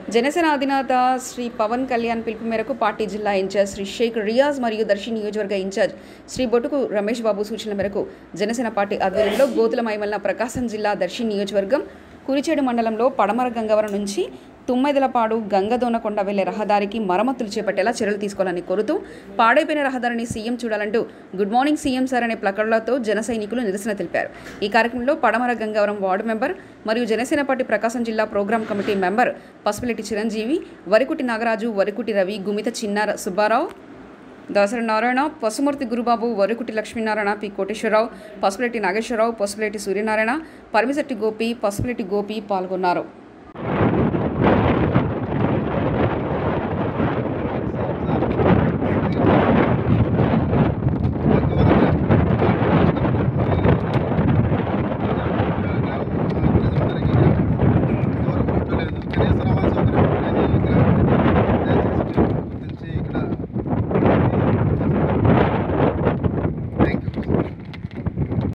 జనసేన అధినేత శ్రీ పవన్ కళ్యాణ్ పిలుపు మేరకు పార్టీ జిల్లా ఇన్ఛార్జ్ శ్రీ షేక్ రియాజ్ మరియు దర్శి నియోజకవర్గ ఇన్ఛార్జ్ శ్రీ బొటుకు రమేష్ బాబు సూచనల మేరకు జనసేన పార్టీ ఆధ్వర్యంలో గోతుల మైమల్ల ప్రకాశం జిల్లా దర్శి నియోజకవర్గం కురిచేడు మండలంలో పడమర గంగవరం నుంచి తుమ్మెదలపాడు గంగదోనకొండ వెళ్లే రహదారికి మరమ్మతులు చేపట్టేలా చర్యలు తీసుకోవాలని కోరుతూ పాడైపోయిన రహదారిని సీఎం చూడాలంటూ గుడ్ మార్నింగ్ సీఎం సార్ అనే ప్లకర్లతో జన సైనికులు నిరసన తెలిపారు ఈ కార్యక్రమంలో పడమర గంగవరం వార్డు మెంబర్ మరియు జనసేన పార్టీ ప్రకాశం జిల్లా program committee member Pasupuletti Chiranjeevi Varikuti Nagaraju Varikuti Ravi Gumita Chinnara Subbarao Dasari Narayana Pasumurthy Gurubabu Varukuti Lakshminarayana P Koteswararao Pasupuletti Nageswararao Pasupuletti Suryanarayana Parimisetti Gopi Pasupuletti Gopi పాల్గొన్నారు